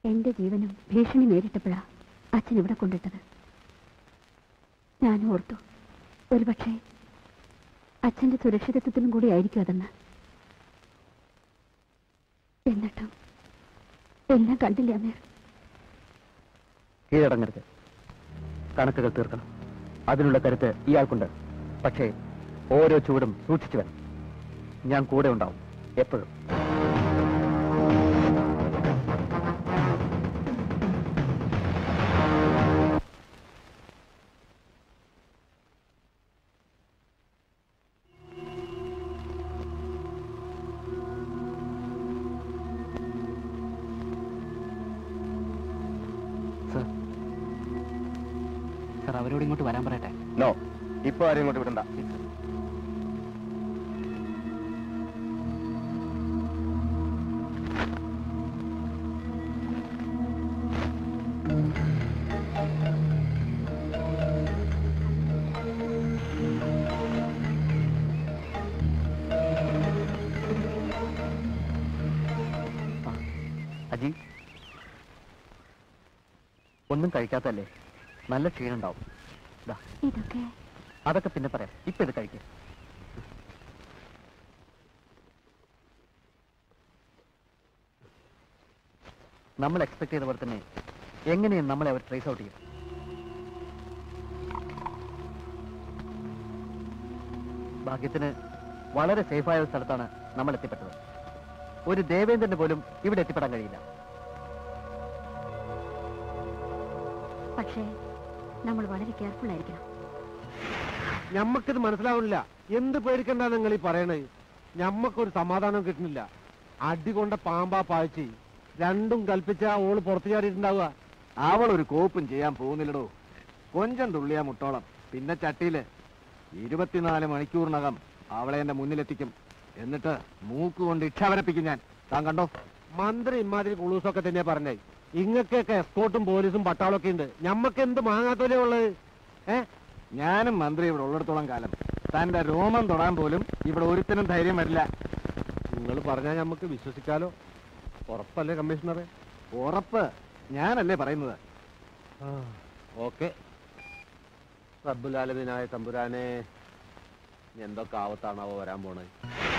എന്റെ ജീവനും ഭീഷണി നേരിട്ടപ്പോഴാ അച്ഛൻ ഇവിടെ കൊണ്ടിട്ടത് ഞാൻ ഓർത്തു ഒരുപക്ഷെ അച്ഛന്റെ സുരക്ഷിതത്വത്തിനും കൂടി ആയിരിക്കും അതെന്ന് എന്നിട്ടും എല്ലാം കണ്ടില്ല അമീർ കീഴടങ്ങരുത് കണക്കുകൾ തീർക്കണം അതിനുള്ള കരുത്ത് ഇയാൾക്കുണ്ട് പക്ഷേ ഓരോ ചൂടും സൂക്ഷിച്ചു വരണം ഞാൻ കൂടെ ഉണ്ടാവും എപ്പോഴും സർ സർ അവരോട് ഇങ്ങോട്ട് വരാൻ പറയട്ടെ നോ ഇപ്പൊ ആരും ഇങ്ങോട്ട് വിടണ്ട അജി ഒന്നും കഴിക്കാത്തല്ലേ നല്ല ക്ഷീണുണ്ടാവും ദാ, ഇതൊക്കെ അതൊക്കെ പിന്നെ പറയാം ഇപ്പൊ ഇത് കഴിക്കാം നമ്മൾ എക്സ്പെക്ട് ചെയ്ത പോലെ തന്നെ എങ്ങനെയും നമ്മളെ അവർ ട്രേസ് ഔട്ട് ചെയ്യും ഭാഗ്യത്തിന് വളരെ സേഫായ ഒരു സ്ഥലത്താണ് നമ്മൾ എത്തിപ്പെട്ടത് ഒരു ദേവേന്ദ്രന് പോലും ഇവിടെ എത്തിപ്പെടാൻ കഴിയില്ല പക്ഷേ നമ്മൾ വളരെ കെയർഫുൾ ആയിരിക്കണം ഞമ്മക്കിത് മനസ്സിലാവുന്നില്ല എന്ത് പേടിക്കണ്ട നിങ്ങൾ ഈ പറയണേ ഞമ്മക്കൊരു സമാധാനം കിട്ടുന്നില്ല അടി കൊണ്ട പാമ്പാ പാഴ്ച രണ്ടും കൽപ്പിച്ച ഓള് പുറത്തു ചാടിയിട്ടുണ്ടാവുക അവൾ ഒരു കോപ്പും ചെയ്യാൻ പോകുന്നില്ലടോ കൊഞ്ചം തുള്ളിയാ മുട്ടോളം പിന്നെ ചട്ടിയില് ഇരുപത്തിനാല് മണിക്കൂറിനകം അവളെ എന്റെ മുന്നിലെത്തിക്കും എന്നിട്ട് മൂക്ക് കൊണ്ട് ഇച്ഛാവരപ്പിക്കും ഞാൻ താൻ കണ്ടോ മന്ത്രി ഇമാതിരി കുളൂസൊക്കെ തന്നെയാ പറഞ്ഞേ ഇങ്ങക്കൊക്കെ എസ്കോട്ടും പോലീസും പട്ടാളൊക്കെ ഉണ്ട് ഞമ്മക്ക് എന്ത് മാങ്ങാത്തോലേ ഉള്ളത് ഏ ഞാനും മന്ത്രി ഇവിടെ ഉള്ളിടത്തോളം കാലം തന്റെ രോമം തൊടാൻ പോലും ഇവിടെ ഒരുത്തിനും ധൈര്യം വരില്ല നിങ്ങൾ പറഞ്ഞാൽ ഞമ്മക്ക് വിശ്വസിക്കാലോ ഉറപ്പല്ലേ കമ്മീഷണറെ ഉറപ്പ് ഞാനല്ലേ പറയുന്നത് ഓക്കെ റബ്ബുലാലമീനായ തമ്പുരാനെ ഇനി എന്തൊക്കെ ആവത്താണാവോ വരാൻ പോണത്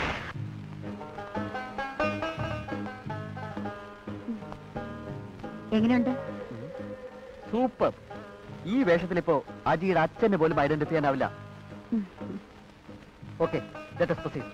എങ്ങനെയുണ്ട് സൂപ്പർ ഈ വേഷത്തിലിപ്പോ അജിയുടെ അച്ഛന് പോലും ഐഡന്റിഫൈ ചെയ്യാനാവില്ല ഉം. Okay let us proceed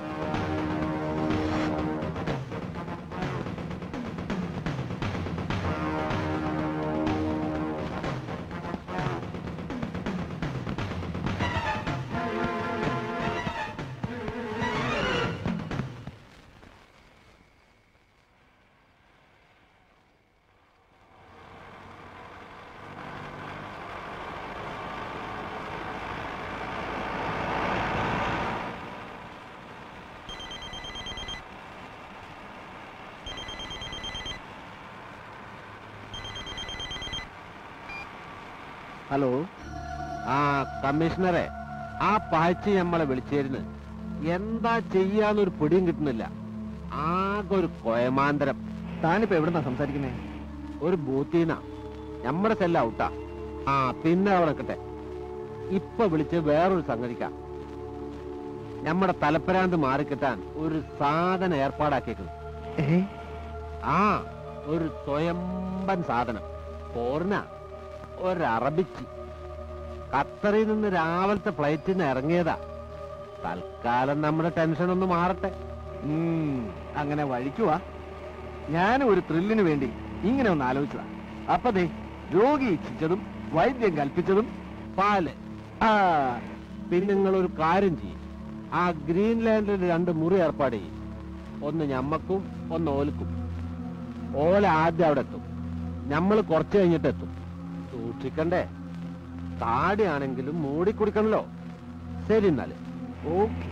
hello ആ കമ്മീഷണറെ ആ പാഴ്ച നമ്മളെ വിളിച്ചിരുന്നു എന്താ ചെയ്യാന്നൊരു പിടിയും കിട്ടുന്നില്ല ആകെ ഒരു കൊയമാന്തരം താനിപ്പോ എവിടുന്നാ സംസാരിക്കുന്നേ ഒരു ബൂത്തീന നമ്മുടെ സെല്ല ഔട്ടാ ആ പിന്നെ അവിടെ നിൽക്കട്ടെ ഇപ്പൊ വിളിച്ച് വേറൊരു സംഗതിക്ക നമ്മുടെ തലപ്പരാന്ത് മാറിക്കിട്ടാൻ ഒരു സാധനം ഏർപ്പാടാക്കിയേക്കുന്നു ആ ഒരു സ്വയംബൻ സാധനം പോർന ഒരു അറബിച്ചി ഖത്തറിൽ നിന്ന് രാവിലത്തെ ഫ്ലൈറ്റിന് ഇറങ്ങിയതാ തൽക്കാലം നമ്മുടെ ടെൻഷൻ ഒന്ന് മാറട്ടെ ഉം, അങ്ങനെ വഴിക്കുവാ ഞാനും ഒരു ത്രില്ലിന് വേണ്ടി ഇങ്ങനെ ഒന്ന് ആലോചിച്ചതാ അപ്പൊ ദേ രോഗി ഇച്ഛിച്ചതും വൈദ്യം കൽപ്പിച്ചതും പാല് ആ പിന്നെ നിങ്ങൾ ഒരു കാര്യം ചെയ്യും ആ ഗ്രീൻലാൻഡിൽ രണ്ട് മുറി ഏർപ്പാട് ചെയ്യും ഒന്ന് ഞമ്മക്കും ഒന്ന് ഓൽക്കും ഓല ആദ്യം അവിടെ എത്തും നമ്മൾ കുറച്ച് കഴിഞ്ഞിട്ട് എത്തും സൂക്ഷിക്കണ്ടേ താടിയാണെങ്കിലും മൂടി കുടിക്കണല്ലോ ശരി എന്നാല് okay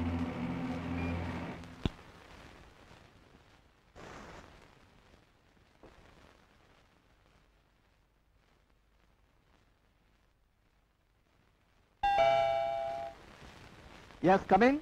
yes coming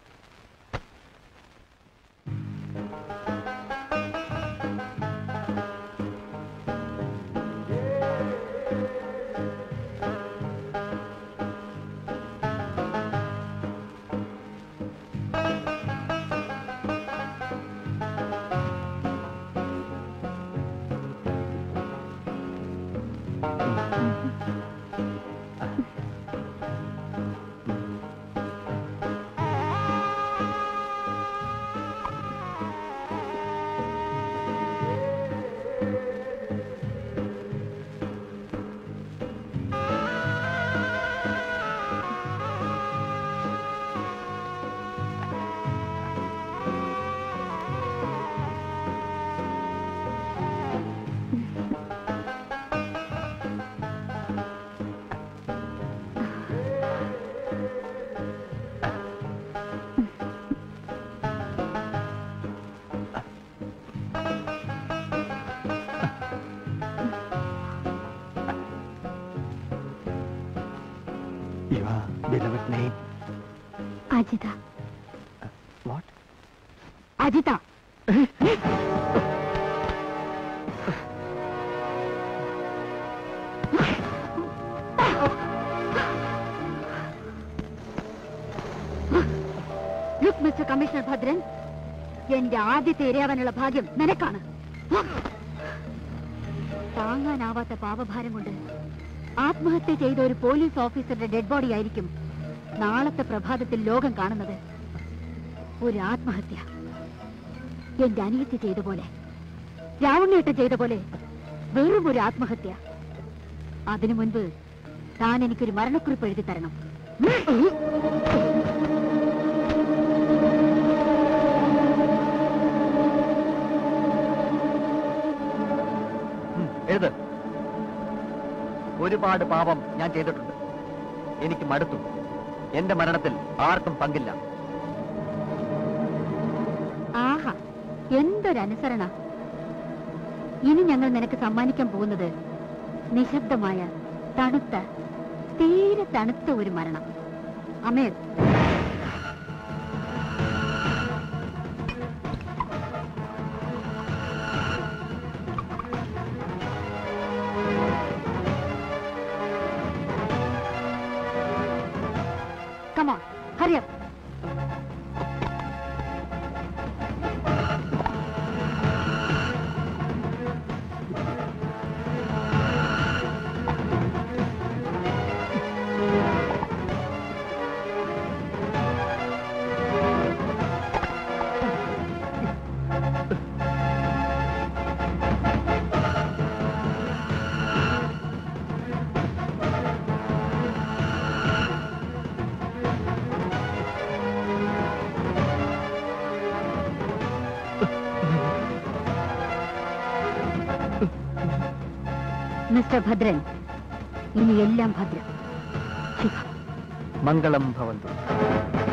Ajitha what Ajitha look mister commissioner Bhadran എന്റെ ആദ്യത്തെ ഇരയാവാനുള്ള ഭാഗ്യം നിനക്കാണ് താങ്ങാനാവാത്ത പാപഭാരം കൊണ്ട് ആത്മഹത്യ ചെയ്ത ഒരു പോലീസ് ഓഫീസറുടെ ഡെഡ് ബോഡി ആയിരിക്കും നാളത്തെ പ്രഭാതത്തിൽ ലോകം കാണുന്നത് ഒരു ആത്മഹത്യ എന്റെ അനിയത്തി ചെയ്ത പോലെ രാവണ്ണേട്ടൻ ചെയ്ത പോലെ വെറും ഒരു ആത്മഹത്യ അതിനു മുൻപ് താൻ എനിക്കൊരു മരണക്കുറിപ്പ് എഴുതി തരണം ഉം, എഴുത് ഒരുപാട് പാപം ഞാൻ ചെയ്തിട്ടുണ്ട് എനിക്ക് മടുത്തു എന്റെ മരണത്തിൽ ആർക്കും പങ്കില്ല ആഹാ എന്തൊരനുസരണ ഇനി ഞങ്ങൾ നിനക്ക് സമ്മാനിക്കാൻ പോകുന്നത് നിശബ്ദമായ തണുത്ത തീരെ തണുത്ത ഒരു മരണം അമേർ Come on, hurry up. Mister Bhadran ഇനി എല്ലാം ഭദ്രം ശിവ മംഗളം ഭവന്തു